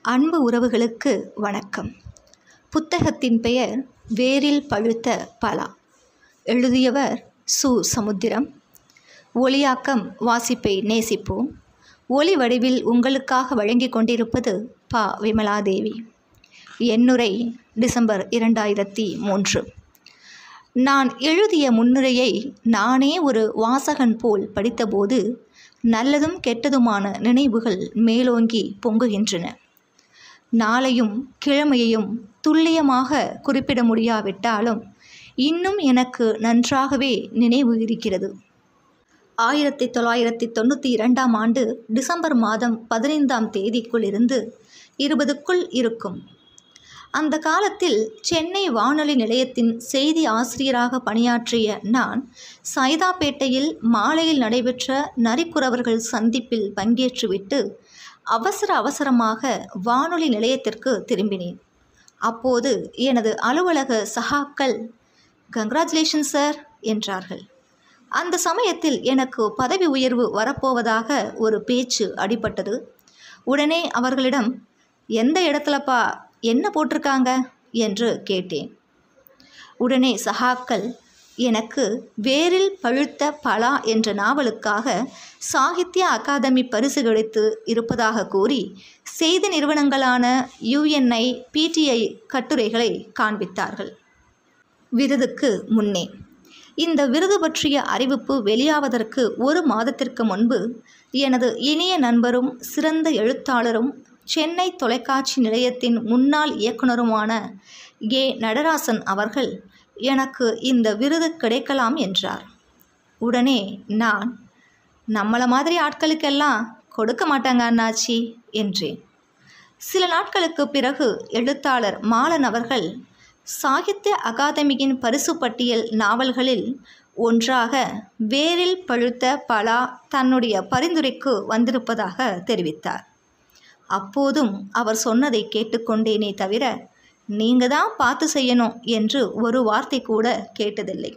அன்பு உறவுகளுக்கு வணக்கம் புத்தகத்தின் பெயர் வேரில் பழுத்த பலா எழுதியவர் சு சமுத்திரம் ஒளியாக்கம் வாசிப்பை நேசிப்போம் ஒளி வடிவில் உங்களுக்காக வழங்கிக் கொண்டிருப்பது பா விமலாதேவி எண்ணுரை டிசம்பர் இரண்டாயிரத்தி மூன்று நான் எழுதிய முன்னுரையை நானே ஒரு வாசகன் போல் படித்தபோது நல்லதும் கெட்டதுமான நினைவுகள் மேலோங்கி பொங்குகின்றன நாளையும் கிழமையையும் துல்லியமாக குறிப்பிட முடியாவிட்டாலும் இன்னும் எனக்கு நன்றாகவே நினைவு இருக்கிறது ஆயிரத்தி தொள்ளாயிரத்தி தொண்ணூற்றி இரண்டாம் ஆண்டு டிசம்பர் மாதம் பதினைந்தாம் தேதிக்குள் இருந்து இருபதுக்குள் இருக்கும் அந்த காலத்தில் சென்னை வானொலி நிலையத்தின் செய்தி ஆசிரியராக பணியாற்றிய நான் சைதாப்பேட்டையில் மாலையில் நடைபெற்ற நரிக்குறவர்கள் சந்திப்பில் பங்கேற்றுவிட்டு அவசர அவசரமாக வானொலி நிலையத்திற்கு திரும்பினேன் அப்போது எனது அலுவலக சகாக்கள் கங்க்ராச்சுலேஷன் சார் என்றார்கள் அந்த சமயத்தில் எனக்கு பதவி உயர்வு வரப்போவதாக ஒரு பேச்சு அடிபட்டது உடனே அவர்களிடம் எந்த இடத்துலப்பா என்ன போட்டிருக்காங்க என்று கேட்டேன் உடனே சகாக்கள் எனக்கு வேரில் பழுத்த பலா என்ற நாவலுக்காக சாகித்ய அகாதமி பரிசு கிடைத்து இருப்பதாக கூறி செய்தி நிறுவனங்களான யுஎன்ஐ பிடிஐ கட்டுரைகளை காண்பித்தார்கள் விருதுக்கு முன்னே இந்த விருது பற்றிய அறிவிப்பு வெளியாவதற்கு ஒரு மாதத்திற்கு முன்பு எனது இனிய நண்பரும் சிறந்த எழுத்தாளரும் சென்னை தொலைக்காட்சி நிலையத்தின் முன்னாள் இயக்குனருமான ஏ நடராசன் அவர்கள் எனக்கு இந்த விருது கிடைக்கலாம் என்றார் உடனே நான் நம்மளை மாதிரி ஆட்களுக்கெல்லாம் கொடுக்க மாட்டாங்க அண்ணாச்சி என்றேன் சில நாட்களுக்கு பிறகு எழுத்தாளர் மாலன் அவர்கள் சாகித்ய அகாதமியின் பரிசு பட்டியல் நாவல்களில் ஒன்றாக வேரில் பழுத்த பலா தன்னுடைய பரிந்துரைக்கு வந்திருப்பதாக தெரிவித்தார் அப்போதும் அவர் சொன்னதை கேட்டுக்கொண்டேனே தவிர நீங்கள் தான் பார்த்து செய்யணும் என்று ஒரு வார்த்தை கூட கேட்டதில்லை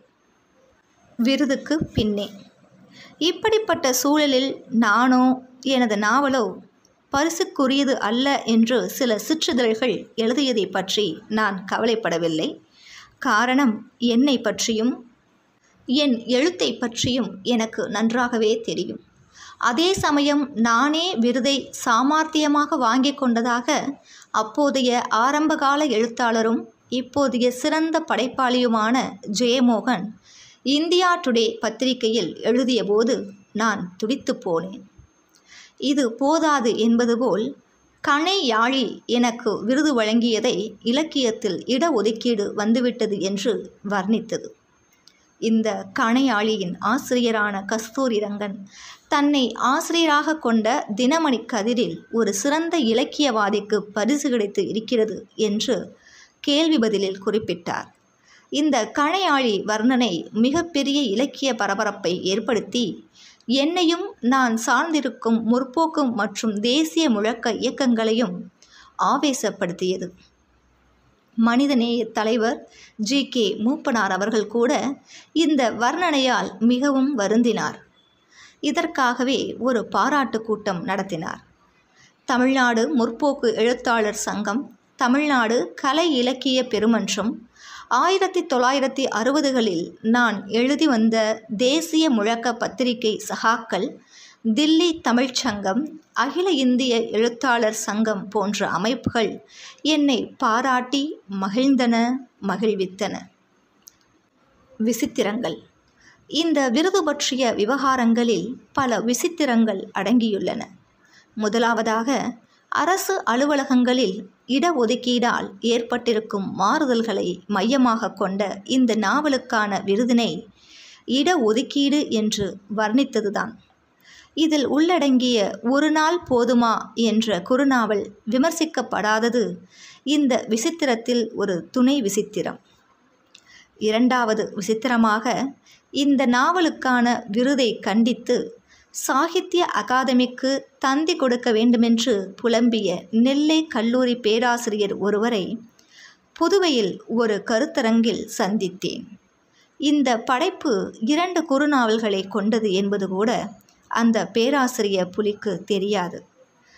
விருதுக்கு பின்னே இப்படிப்பட்ட சூழலில் நானோ எனது நாவலோ பரிசுக்குரியது அல்ல என்று சில சிற்றிதழ்கள் எழுதியதை பற்றி நான் கவலைப்படவில்லை காரணம் என்னை பற்றியும் என் எழுத்தை பற்றியும் எனக்கு நன்றாகவே தெரியும் அதே சமயம் நானே விருதை சாமர்த்தியமாக வாங்கி கொண்டதாக அப்போதைய ஆரம்பகால எழுத்தாளரும் இப்போதைய சிறந்த படைப்பாளியுமான ஜெயமோகன் இந்தியா டுடே பத்திரிகையில் எழுதியபோது நான் துடித்து போனேன் இது போதாது என்பது போல் கணை யாழி எனக்கு விருது வழங்கியதை இலக்கியத்தில் இடஒதுக்கீடு வந்துவிட்டது என்று வர்ணித்தது இந்த கணையாளியின் ஆசிரியரான கஸ்தூரி ரங்கன் தன்னை ஆசிரியராக கொண்ட தினமணி கதிரில் ஒரு சிறந்த இலக்கியவாதிக்கு பரிசு கிடைத்து இருக்கிறது என்று கேள்வி பதிலில் குறிப்பிட்டார் இந்த கணையாளி வர்ணனை மிகப்பெரிய இலக்கிய பரபரப்பை ஏற்படுத்தி என்னையும் நான் சார்ந்திருக்கும் முற்போக்கு மற்றும் தேசிய முழக்க இயக்கங்களையும் ஆவேசப்படுத்தியது மனிதநேய தலைவர் ஜி கே மூப்பனார் அவர்கள் கூட இந்த வர்ணனையால் மிகவும் வருந்தினார் இதற்காகவே ஒரு பாராட்டு கூட்டம் நடத்தினார் தமிழ்நாடு முற்போக்கு எழுத்தாளர் சங்கம் தமிழ்நாடு கலை இலக்கிய பெருமன்றம் ஆயிரத்தி தொள்ளாயிரத்தி அறுபதுகளில் நான் எழுதி வந்த தேசிய முழக்க பத்திரிகை சகாக்கள் தில்லி தமிழ்ச்சங்கம் அகில இந்திய எழுத்தாளர் சங்கம் போன்ற அமைப்புகள் என்னை பாராட்டி மகிழ்ந்தன மகிழ்வித்தன விசித்திரங்கள் இந்த விருது பற்றிய விவகாரங்களில் பல விசித்திரங்கள் அடங்கியுள்ளன முதலாவதாக அரசு அலுவலகங்களில் இடஒதுக்கீடால் ஏற்பட்டிருக்கும் மாறுதல்களை மையமாக கொண்ட இந்த நாவலுக்கான விருதினை இடஒதுக்கீடு என்று வர்ணித்ததுதான் இதில் உள்ளடங்கிய ஒரு நாள் போதுமா என்ற குறுநாவல் விமர்சிக்கப்படாதது இந்த விசித்திரத்தில் ஒரு துணை விசித்திரம் இரண்டாவது விசித்திரமாக இந்த நாவலுக்கான விருதை கண்டித்து சாகித்ய அகாதமிக்கு தந்தி கொடுக்க வேண்டுமென்று புலம்பிய நெல்லை கல்லூரி பேராசிரியர் ஒருவரை புதுவையில் ஒரு கருத்தரங்கில் சந்தித்தேன் இந்த படைப்பு இரண்டு குறுநாவல்களை கொண்டது என்பது கூட அந்த பேராசிரியர் புலிக்கு தெரியாது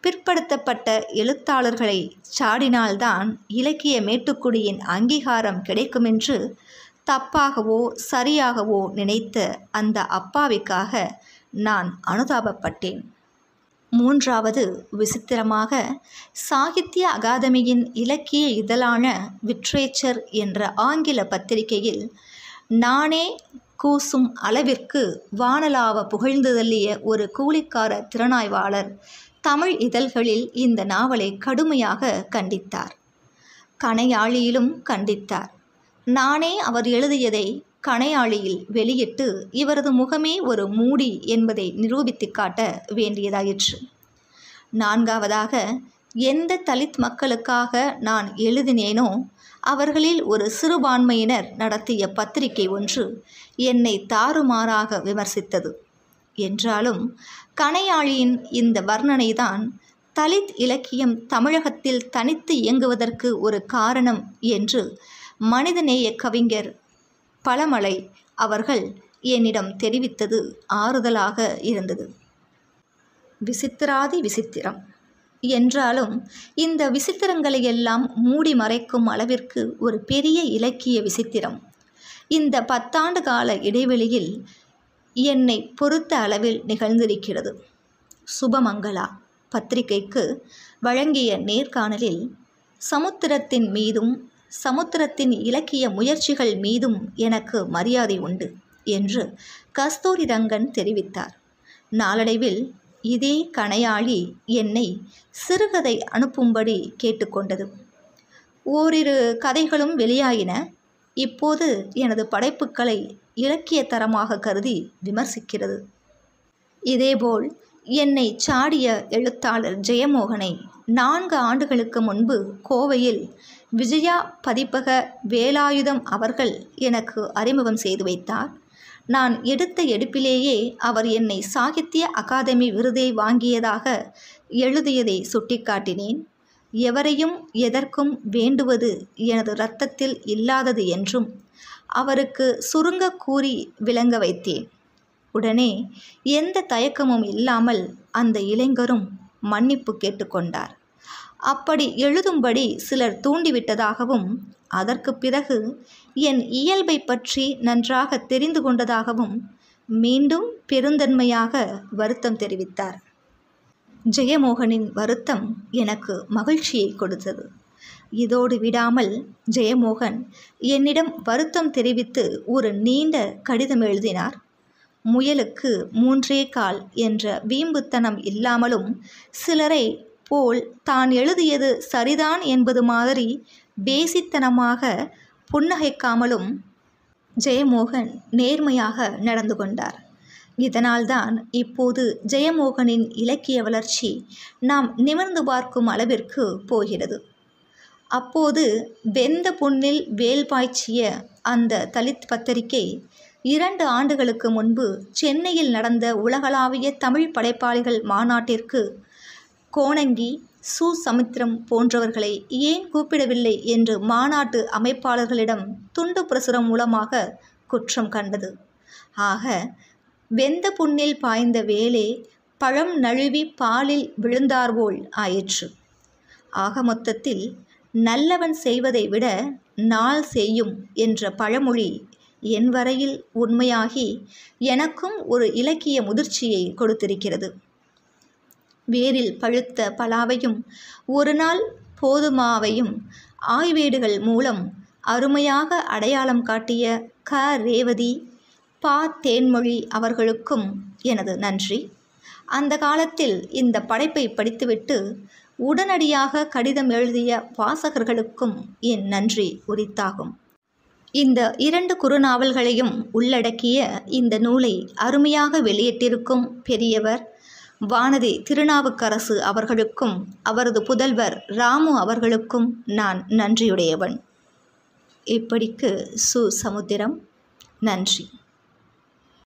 பிற்படுத்தப்பட்ட எழுத்தாளர்களை சாடினால்தான் இலக்கிய மேட்டுக்குடியின் அங்கீகாரம் கிடைக்குமென்று தப்பாகவோ சரியாகவோ நினைத்த அந்த அப்பாவிக்காக நான் அனுதாபப்பட்டேன் மூன்றாவது விசித்திரமாக சாகித்ய அகாதமியின் இலக்கிய இதழான லிட்ரேச்சர் என்ற ஆங்கில பத்திரிகையில் நானே கூசும் அளவிற்கு வானலாவ புகழ்ந்து தள்ளிய ஒரு கூலிக்கார திறனாய்வாளர் தமிழ் இதழ்களில் இந்த நாவலை கடுமையாக கண்டித்தார் கணையாழியிலும் கண்டித்தார் நானே அவர் எழுதியதை கணையாழியில் வெளியிட்டு இவரது முகமே ஒரு மூடி என்பதை நிரூபித்து காட்ட வேண்டியதாயிற்று நான்காவதாக எந்த தலித் மக்களுக்காக நான் எழுதினேனோ அவர்களில் ஒரு சிறுபான்மையினர் நடத்திய பத்திரிகை ஒன்று என்னை தாறுமாறாக விமர்சித்தது என்றாலும் கணையாழியின் இந்த வர்ணனைதான் தலித் இலக்கியம் தமிழகத்தில் தனித்து இயங்குவதற்கு ஒரு காரணம் என்று மனிதநேய கவிஞர் பழமலை அவர்கள் என்னிடம் தெரிவித்தது ஆறுதலாக இருந்தது விசித்திராதி விசித்திரம் என்றாலும் இந்த விசித்திரங்களை எல்லாம் மூடி மறைக்கும் அளவிற்கு ஒரு பெரிய இலக்கிய விசித்திரம் இந்த பத்தாண்டு கால இடைவெளியில் என்னை பொறுத்த அளவில் நிகழ்ந்திருக்கிறது சுபமங்களா பத்திரிகைக்கு வழங்கிய நேர்காணலில் சமுத்திரத்தின் மீதும் சமுத்திரத்தின் இலக்கிய முயற்சிகள் மீதும் எனக்கு மரியாதை உண்டு என்று கஸ்தூரி ரங்கன் தெரிவித்தார் நாளடைவில் இதே கணையாளி என்னை சிறுகதை அனுப்பும்படி கேட்டுக்கொண்டது ஓரிரு கதைகளும் வெளியாயின இப்போது எனது படைப்புகளை இலக்கிய தரமாக கருதி விமர்சிக்கிறது இதேபோல் என்னை சாடிய எழுத்தாளர் ஜெயமோகனை நான்கு ஆண்டுகளுக்கு முன்பு கோவையில் விஜயா பதிப்பக வேலாயுதம் அவர்கள் எனக்கு அறிமுகம் செய்து வைத்தார் நான் எடுத்த எடுப்பிலேயே அவர் என்னை சாகித்ய அகாதமி விருதை வாங்கியதாக எழுதியதை சுட்டிக்காட்டினேன் எவரையும் எதற்கும் வேண்டுவது எனது இரத்தத்தில் இல்லாதது என்றும் அவருக்கு சுருங்க கூறி விளங்க வைத்தேன் உடனே எந்த தயக்கமும் இல்லாமல் அந்த இளைஞரும் மன்னிப்பு கேட்டுக்கொண்டார் அப்படி எழுதும்படி சிலர் தூண்டிவிட்டதாகவும் அதற்கு பிறகு என் இயல்பை பற்றி நன்றாக தெரிந்து கொண்டதாகவும் மீண்டும் பெருந்தன்மையாக வருத்தம் தெரிவித்தார் ஜெயமோகனின் வருத்தம் எனக்கு மகிழ்ச்சியை கொடுத்தது இதோடு விடாமல் ஜெயமோகன் என்னிடம் வருத்தம் தெரிவித்து ஒரு நீண்ட கடிதம் எழுதினார் முயலுக்கு மூன்றே கால் என்ற வீம்புத்தனம் இல்லாமலும் சிலரை போல் தான் எழுதியது சரிதான் என்பது மாதிரி பேசித்தனமாக புன்னகைக்காமலும் ஜெயமோகன் நேர்மையாக நடந்து கொண்டார் இதனால்தான் இப்போது ஜெயமோகனின் இலக்கிய வளர்ச்சி நாம் நிமிர்ந்து பார்க்கும் அளவிற்கு போகிறது அப்போது வெந்த புண்ணில் வேல் பாய்ச்சிய அந்த தலித் பத்திரிகை இரண்டு ஆண்டுகளுக்கு முன்பு சென்னையில் நடந்த உலகளாவிய தமிழ் படைப்பாளிகள் மாநாட்டிற்கு கோணங்கி சு சமுத்திரம் போன்றவர்களை ஏன் கூப்பிடவில்லை என்று மாநாட்டு அமைப்பாளர்களிடம் துண்டு பிரசுரம் மூலமாக குற்றம் கண்டது ஆக வெந்த புண்ணில் பாய்ந்த வேலே பழம் நழுவி பாலில் விழுந்தார்போல் ஆயிற்று ஆக மொத்தத்தில் நல்லவன் செய்வதை விட நாள் செய்யும் என்ற பழமொழி என் வரையில் உண்மையாகி எனக்கும் ஒரு இலக்கிய முதிர்ச்சியை கொடுத்திருக்கிறது வேரில் பழுத்த பலாவையும் ஒரு நாள் போதுமாவையும் ஆய்வேடுகள் மூலம் அருமையாக அடையாளம் காட்டிய க ரேவதி பா தேன்மொழி அவர்களுக்கும் எனது நன்றி அந்த காலத்தில் இந்த படைப்பை படித்துவிட்டு உடனடியாக கடிதம் எழுதிய வாசகர்களுக்கும் என் நன்றி உரித்தாகும் இந்த இரண்டு குறுநாவல்களையும் உள்ளடக்கிய இந்த நூலை அருமையாக வெளியிட்டிருக்கும் பெரியவர் வானதி திருநாவுக்கரசு அவர்களுக்கும் அவரது புதல்வர் ராமு அவர்களுக்கும் நான் நன்றியுடையவன் இப்படிக்கு சு சமுத்திரம் நன்றி